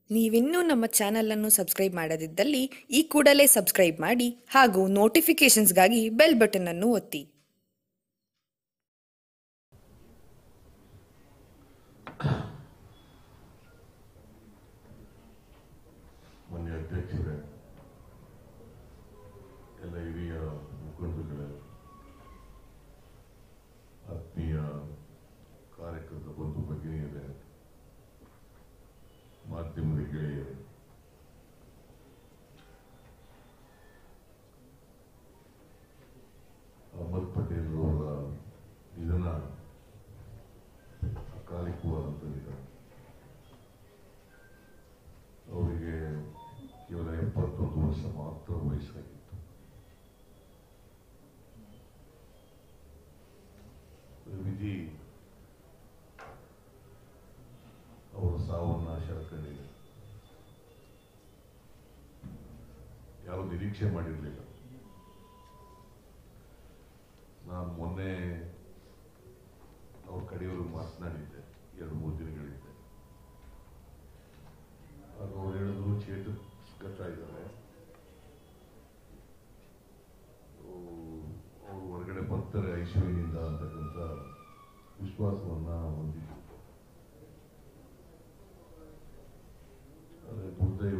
ನೀವಿನ್ನೂ ನಮ್ಮ ಚಾನಲನ್ನು ಸಬ್ಸ್ಕ್ರೈಬ್ ಮಾಡದಿದ್ದಲ್ಲಿ ಈ ಕೂಡಲೇ ಸಬ್ಸ್ಕ್ರೈಬ್ ಮಾಡಿ ಹಾಗೂ ನೋಟಿಫಿಕೇಷನ್ಸ್ಗಾಗಿ ಬೆಲ್ ಬಟನ್ ಅನ್ನು ಒತ್ತಿ ಮಾನ್ಯ ಅಧ್ಯಕ್ಷರೇ ಎಲ್ಲ ಹಿರಿಯ ಮುಖಂಡರುಗಳೇ ಆತ್ಮೀಯ ಕಾರ್ಯಕರ್ತ ಬಂಧು ಭಗಿನಿಯರೇ ಮಾಧ್ಯಮದ ಗೆಳೆಯರೇ ಅಹಮದ್ ಪಟೇಲ್ ಅವರ ನಿಧನ ಅಕಾಲಿಕವಾದಂಥ ನಿಧನ ಅವರಿಗೆ ಕೇವಲ ಎಪ್ಪತ್ತೊಂದು ವರ್ಷ ಮಾತ್ರ ವಯಸ್ಸಾಗಿತ್ತು ವಿಧಿ ಅವರ ಸಾವನ್ನ ಶರಕಂಡಿದೆ ಯಾರು ನಿರೀಕ್ಷೆ ಮಾಡಿರಲಿಲ್ಲ ನಾನು ಮೊನ್ನೆ ಅವ್ರ ಕಡೆಯವರು ಮಾತನಾಡಿದ್ದೆ ಎರಡು ಮೂರು ದಿನಗಳಿದ್ದೆ ಆಗ ಅವ್ರು ಹೇಳಿದ್ರು ಚೇತಸ್ಕತ ಇದ್ದಾರೆ ಅವರು ಹೊರಗಡೆ ಬರ್ತಾರೆ ಐಶ್ವರ್ಯದಿಂದ ಅಂತಕ್ಕಂಥ ವಿಶ್ವಾಸವನ್ನ ಹೊಂದಿದ್ರು ಆದರೆ ದುರ್ದೈವ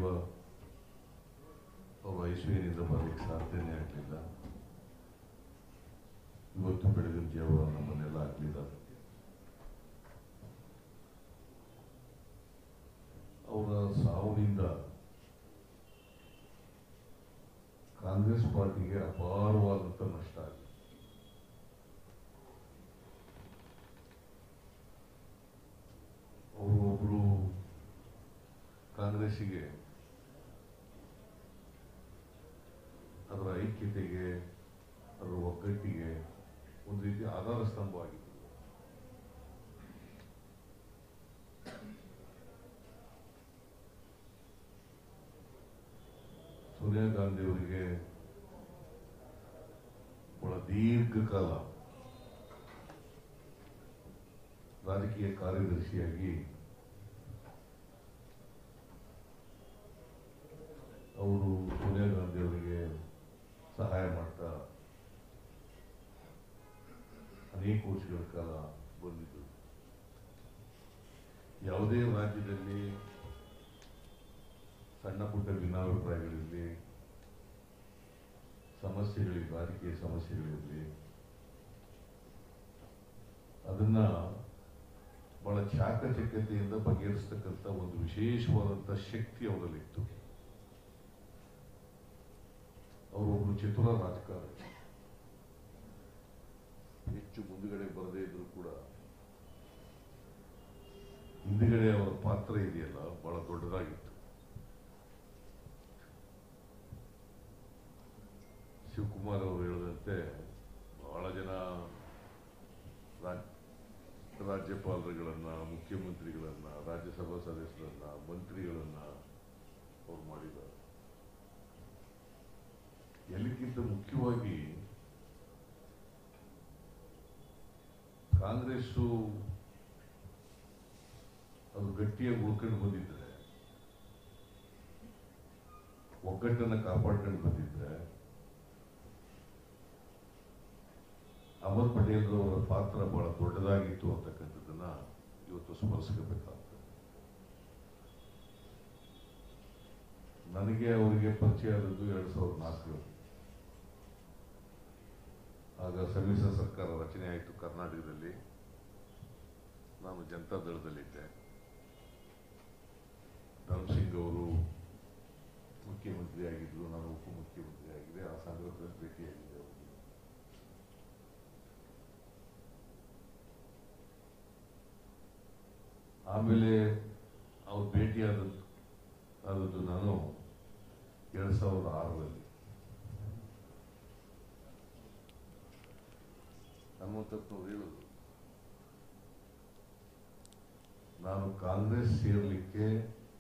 ಅವರು ಐಶ್ವರ್ಯದಿಂದ ಬರಲಿಕ್ಕೆ ಸಾಧ್ಯನೇ ಆಗಲಿಲ್ಲ ಇವತ್ತು ಬೆಳಗಿನ ಜಾವ ನಮ್ಮನ್ನೆಲ್ಲ ಆಗಲಿದ್ದಾರೆ ಅವರ ಸಾವಿನಿಂದ ಕಾಂಗ್ರೆಸ್ ಪಾರ್ಟಿಗೆ ಅಪಾರವಾದಂಥ ನಷ್ಟ ಆಗಿದೆ ಅವರು ಒಬ್ರು ಕಾಂಗ್ರೆಸ್ಸಿಗೆ ಅದರ ಐಕ್ಯತೆಗೆ ಅದರ ಒಗ್ಗಟ್ಟಿಗೆ ಒಂದು ರೀತಿ ಆಧಾರ ಸ್ತಂಭವಾಗಿತ್ತು ಸೋನಿಯಾ ಗಾಂಧಿ ಅವರಿಗೆ ಬಹಳ ದೀರ್ಘಕಾಲ ರಾಜಕೀಯ ಕಾರ್ಯದರ್ಶಿಯಾಗಿ ಅವರು ಸೋನಿಯಾ ಗಾಂಧಿ ಅವರಿಗೆ ಸಹಾಯ ಮಾಡ್ತಾ ಅನೇಕ ವರ್ಷಗಳ ಕಾಲ ಬಂದಿದ್ದರು ಯಾವುದೇ ರಾಜ್ಯದಲ್ಲಿ ಸಣ್ಣ ಪುಟ್ಟ ಭಿನ್ನಾಭಿಪ್ರಾಯಗಳಿರಲಿ ಸಮಸ್ಯೆಗಳಿರಲಿ ರಾಜಕೀಯ ಸಮಸ್ಯೆಗಳಿರಲಿ ಅದನ್ನ ಬಹಳ ಚಾಕಚಕ್ಯತೆಯಿಂದ ಬಗೆಹರಿಸ್ತಕ್ಕಂಥ ಒಂದು ವಿಶೇಷವಾದಂಥ ಶಕ್ತಿ ಅವರಲ್ಲಿತ್ತು ಅವರೊಬ್ಬರು ಚತುರ ರಾಜಕಾರಣಿ ಹೆಚ್ಚು ಮುಂದುಗಡೆ ಬರದೇ ಇದ್ರು ಕೂಡ ಹಿಂದುಗಡೆ ಅವರ ಪಾತ್ರ ಇದೆಯಲ್ಲ ಬಹಳ ದೊಡ್ಡದಾಗಿತ್ತು ಶಿವಕುಮಾರ್ ಅವರು ಹೇಳಿದಂತೆ ಬಹಳ ಜನ ರಾಜ್- ರಾಜ್ಯಪಾಲರುಗಳನ್ನ ಮುಖ್ಯಮಂತ್ರಿಗಳನ್ನ ರಾಜ್ಯಸಭಾ ಸದಸ್ಯರನ್ನ ಮಂತ್ರಿಗಳನ್ನ ಅವ್ರು ಮಾಡಿದ್ದಾರೆ ಎಲ್ಲಕ್ಕಿಂತ ಮುಖ್ಯವಾಗಿ ಕಾಂಗ್ರೆಸ್ಸು ಅದು ಗಟ್ಟಿಯಾಗಿ ಉಳ್ಕೊಂಡು ಬಂದಿದ್ರೆ ಒಗ್ಗಟ್ಟನ್ನ ಕಾಪಾಡ್ಕೊಂಡು ಬಂದಿದ್ರೆ ಅಹಮದ್ ಪಟೇಲ್ ಅವರ ಪಾತ್ರ ಬಹಳ ದೊಡ್ಡದಾಗಿತ್ತು ಅಂತಕ್ಕಂಥದ್ದನ್ನ ಇವತ್ತು ಸ್ಮರಿಸಬೇಕಾಗ್ತದೆ ನನಗೆ ಅವರಿಗೆ ಪರಿಚಯ ಆದದ್ದು ಎರಡ್ ಸಾವಿರದ ನಾಲ್ಕರಲ್ಲಿ ಆಗ ಸಮ್ಮಿಶ್ರ ಸರ್ಕಾರ ರಚನೆ ಆಯಿತು ಕರ್ನಾಟಕದಲ್ಲಿ ನಾನು ಜನತಾ ದಳದಲ್ಲಿದ್ದೆ ಧರ್ಮಸಿಂಗ್ ಅವರು ಮುಖ್ಯಮಂತ್ರಿ ಆಗಿದ್ರು ನಾನು ಉಪಮುಖ್ಯಮಂತ್ರಿ ಆಗಿದೆ ಆ ಸಂದರ್ಭದಲ್ಲಿ ಭೇಟಿಯಾಗಿದ್ದೆ ಅವರಿಗೆ ಆಮೇಲೆ ಅವ್ರು ಭೇಟಿಯಾದದ್ದು ಆದದ್ದು ನಾನು ಎರಡ್ ಸಾವಿರದ ಆರರಲ್ಲಿ ಹನುಮಂತಪ್ಪನವ್ರು ಹೇಳುದು ನಾನು ಕಾಂಗ್ರೆಸ್ ಸೇರ್ಲಿಕ್ಕೆ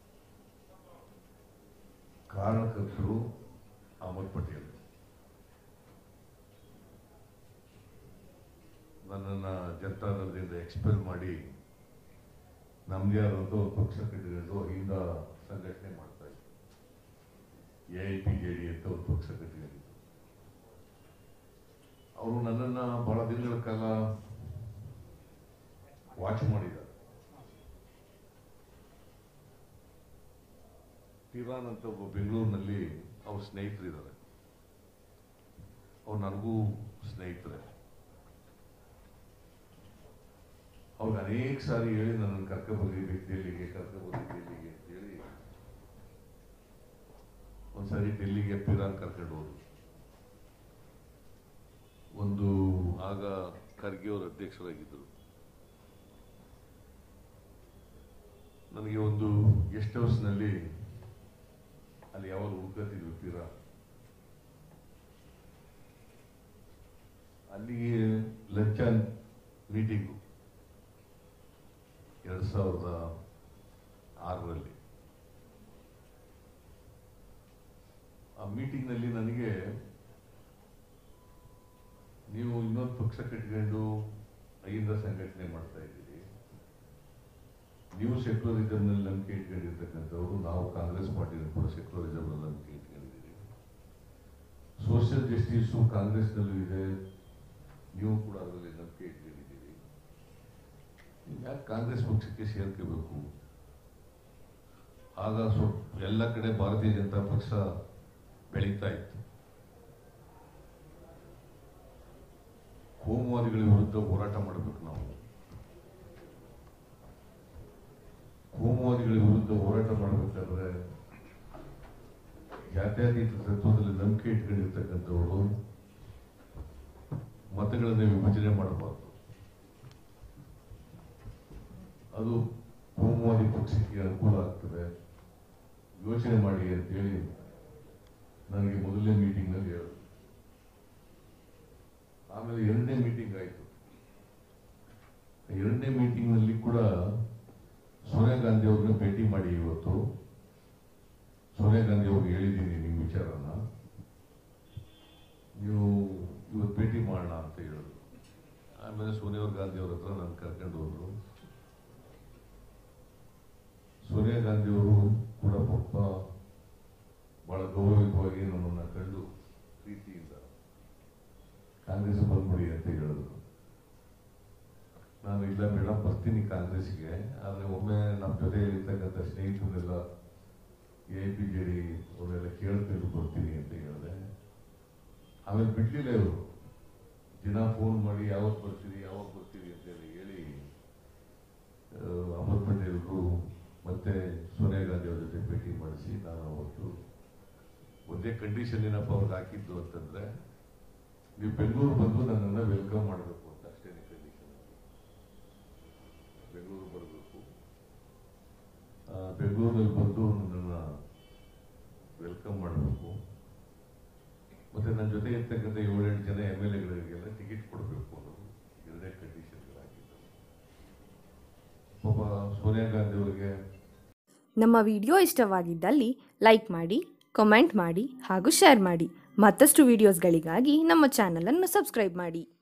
ಕಾರಣಕರ್ತರು ಅಹಮದ್ ಪಟೇಲ್ ನನ್ನನ್ನು ಜನತಾದಳದಿಂದ ಎಕ್ಸ್ಪೆಲ್ ಮಾಡಿ ನಮ್ದೇ ಆದಂಥ ಒಂದು ಪಕ್ಷ ಕಟ್ಟಿಕೊಂಡು ಹಿಂದ ಸಂಘಟನೆ ಮಾಡ್ತಾ ಇತ್ತು A I P J D ಅಂತ ಒಂದು ಪಕ್ಷ ಕಟ್ಟಿಕೊಂಡಿತ್ತು ಅವರು ನನ್ನನ್ನು ಬಹಳ ದಿನಗಳ ಕಾಲ ವಾಚ್ ಮಾಡಿದ್ದಾರೆ ಟಿರಾನ್ ಅಂತ ಒಬ್ಬ ಬೆಂಗಳೂರಿನಲ್ಲಿ ಅವ್ರ ಸ್ನೇಹಿತರಿದ್ದಾರೆ ಅವ್ರು ನನಗೂ ಸ್ನೇಹಿತರೆ ಅವ್ರಿಗೆ ಅನೇಕ ಸಾರಿ ಹೇಳಿ ನನ್ನನ್ನು ಕರ್ಕೊಬಂದಿದ್ದೆ ಡೆಲ್ಲಿಗೆ ಕರ್ಕೊಬಂದಿದ್ದೆ ಡೆಲ್ಲಿಗೆ ಅಂತ ಹೇಳಿ ಒಂದ್ಸರಿ ಡೆಲ್ಲಿಗೆ ಪಿರಾನ್ ಕರ್ಕೊಂಡು ಹೋದ್ರು ಒಂದು ಆಗ ಖರ್ಗೆ ಅವರು ಅಧ್ಯಕ್ಷರಾಗಿದ್ದರು ನನಗೆ ಒಂದು ಗೆಸ್ಟ್ ಹೌಸ್ನಲ್ಲಿ ಅಲ್ಲಿ ಯಾವಾಗ ಉಳ್ಕೊತಿದ್ವಿ ತೀರಾ ಅಲ್ಲಿಗೆ ಲಂಚ ಮೀಟಿಂಗು ಎರಡು ಸಾವಿರದ ಆರರಲ್ಲಿ ಆ ಮೀಟಿಂಗ್ನಲ್ಲಿ ನನಗೆ ನೀವು ಇನ್ನೊಂದು ಪಕ್ಷ ಕಟ್ಕೊಂಡು ಅಹಿಂದ ಸಂಘಟನೆ ಮಾಡ್ತಾ ಇದ್ದೀರಿ ನೀವು ಸೆಕ್ಯುಲರಿಸಮ್ನಲ್ಲಿ ನಂಬಿಕೆ ಇಟ್ಕೊಂಡಿರ್ತಕ್ಕಂಥವ್ರು ನಾವು ಕಾಂಗ್ರೆಸ್ ಪಾರ್ಟಿನ ಕೂಡ ಸೆಕ್ಯುಲರಿಸಮ್ನಲ್ಲಿ ನಂಬಿಕೆ ಇಟ್ಕೊಂಡಿದ್ದೀರಿ ಸೋಷಿಯಲ್ ಜಸ್ಟಿಸು ಕಾಂಗ್ರೆಸ್ನಲ್ಲೂ ಇದೆ ನೀವು ಕೂಡ ಅದರಲ್ಲಿ ನಂಬಿಕೆ ಇಟ್ಕೊಂಡಿದ್ದೀರಿ ನೀವು ಯಾಕೆ ಕಾಂಗ್ರೆಸ್ ಪಕ್ಷಕ್ಕೆ ಸೇರ್ಕೋಬೇಕು ಆಗ ಸ್ವಲ್ಪ ಎಲ್ಲ ಕಡೆ ಭಾರತೀಯ ಜನತಾ ಪಕ್ಷ ಬೆಳೀತಾ ಇತ್ತು ಕೋಮುವಾದಿಗಳ ವಿರುದ್ಧ ಹೋರಾಟ ಮಾಡಬೇಕು ನಾವು ಕೋಮುವಾದಿಗಳ ವಿರುದ್ಧ ಹೋರಾಟ ಮಾಡಬೇಕಾದ್ರೆ ಜಾತ್ಯತೀತ ತತ್ವದಲ್ಲಿ ನಂಬಿಕೆ ಇಟ್ಕೊಂಡಿರ್ತಕ್ಕಂಥವರು ಮತಗಳನ್ನು ವಿಭಜನೆ ಮಾಡಬಾರ್ದು ಅದು ಕೋಮುವಾದಿ ಪಕ್ಷಕ್ಕೆ ಅನುಕೂಲ ಆಗ್ತದೆ ಯೋಚನೆ ಮಾಡಿ ಅಂತೇಳಿ ನನಗೆ ಮೊದಲನೇ ಮೀಟಿಂಗ್ನಲ್ಲಿ ಹೇಳಿದ್ರು ಆಮೇಲೆ ಎರಡನೇ ಮೀಟಿಂಗ್ ಆಯಿತು ಎರಡನೇ ಮೀಟಿಂಗ್ನಲ್ಲಿ ಕೂಡ ಸೋನಿಯಾ ಗಾಂಧಿ ಅವ್ರನ್ನ ಭೇಟಿ ಮಾಡಿ ಇವತ್ತು ಸೋನಿಯಾ ಗಾಂಧಿ ಅವ್ರಿಗೆ ಹೇಳಿದ್ದೀನಿ ನಿಮ್ಮ ವಿಚಾರನ ನೀವು ಇವತ್ತು ಭೇಟಿ ಮಾಡೋಣ ಅಂತ ಹೇಳಿದ್ರು ಆಮೇಲೆ ಸೋನಿಯಾ ಗಾಂಧಿ ಅವ್ರ ಹತ್ರ ನಾನು ಕರ್ಕೊಂಡು ಹೋದ್ರು ಸೋನಿಯಾ ಗಾಂಧಿ ಅವರು ಕೂಡ ಪಾಪ ಬಹಳ ಗೌರವಿತವಾಗಿ ನಮ್ಮನ್ನ ಕಂಡು ಪ್ರೀತಿಯಿಂದ ಕಾಂಗ್ರೆಸ್ ಬಂದ್ಬಿಡಿ ಅಂತ ಹೇಳಿದ್ರು ನಾನು ಇಲ್ಲ ಮೇಡಮ್ ಬರ್ತೀನಿ ಕಾಂಗ್ರೆಸ್ಗೆ ಆದರೆ ಒಮ್ಮೆ ನಮ್ಮ ಜೊತೆಯಲ್ಲಿರ್ತಕ್ಕಂಥ ಸ್ನೇಹಿತರನ್ನೆಲ್ಲ ಎ ಪಿ ಜೆ ಡಿ ಅವರೆಲ್ಲ ಕೇಳ್ಕೊಂಡು ಬರ್ತೀನಿ ಅಂತ ಹೇಳಿದೆ ಆಮೇಲೆ ಬಿಡ್ಲಿಲ್ಲ ಇವರು ದಿನ ಫೋನ್ ಮಾಡಿ ಯಾವತ್ತು ಬರ್ತೀರಿ ಯಾವಾಗ ಬರ್ತೀರಿ ಅಂತೇಳಿ ಹೇಳಿ ಅಹಮದ್ ಪಟೇಲ್ರು ಮತ್ತೆ ಸೋನಿಯಾ ಗಾಂಧಿ ಅವ್ರ ಜೊತೆ ಭೇಟಿ ಮಾಡಿಸಿ ನಾನು ಅವತ್ತು ಒಂದೇ ಕಂಡೀಷನ್ ಏನಪ್ಪ ಅವ್ರಿಗೆ ಹಾಕಿದ್ದು ಅಂತಂದ್ರೆ ನೀವು ಬೆಂಗಳೂರು ಬಂದು ನನ್ನನ್ನು ವೆಲ್ಕಮ್ ಮಾಡಬೇಕು ಅಂತ ಅಷ್ಟೇ ಕಂಡೀಷನ್ ಬೆಂಗಳೂರು ಬರಬೇಕು ಬೆಂಗಳೂರಲ್ಲಿ ಬಂದು ನನ್ನನ್ನು ವೆಲ್ಕಮ್ ಮಾಡಬೇಕು ಮತ್ತೆ ನನ್ನ ಜೊತೆ ಇರ್ತಕ್ಕಂಥ ಏಳೆಂಟು ಜನ ಎಮ್ ಎಲ್ ಎಗಳಿಗೆಲ್ಲ ಟಿಕೆಟ್ ಕೊಡಬೇಕು ಅನ್ನೋದು ಎರಡನೇ ಕಂಡೀಷನ್ಗಳಾಗಿದ್ದು ಪಾಪ ಸೋನಿಯಾ ಗಾಂಧಿ ಅವರಿಗೆ ನಮ್ಮ ವಿಡಿಯೋ ಇಷ್ಟವಾಗಿದ್ದಲ್ಲಿ ಲೈಕ್ ಮಾಡಿ ಕಮೆಂಟ್ ಮಾಡಿ ಹಾಗೂ ಶೇರ್ ಮಾಡಿ ಮತ್ತಷ್ಟು ವಿಡಿಯೋಸ್ಗಳಿಗಾಗಿ ನಮ್ಮ ಚಾನಲನ್ನು ಸಬ್ಸ್ಕ್ರೈಬ್ ಮಾಡಿ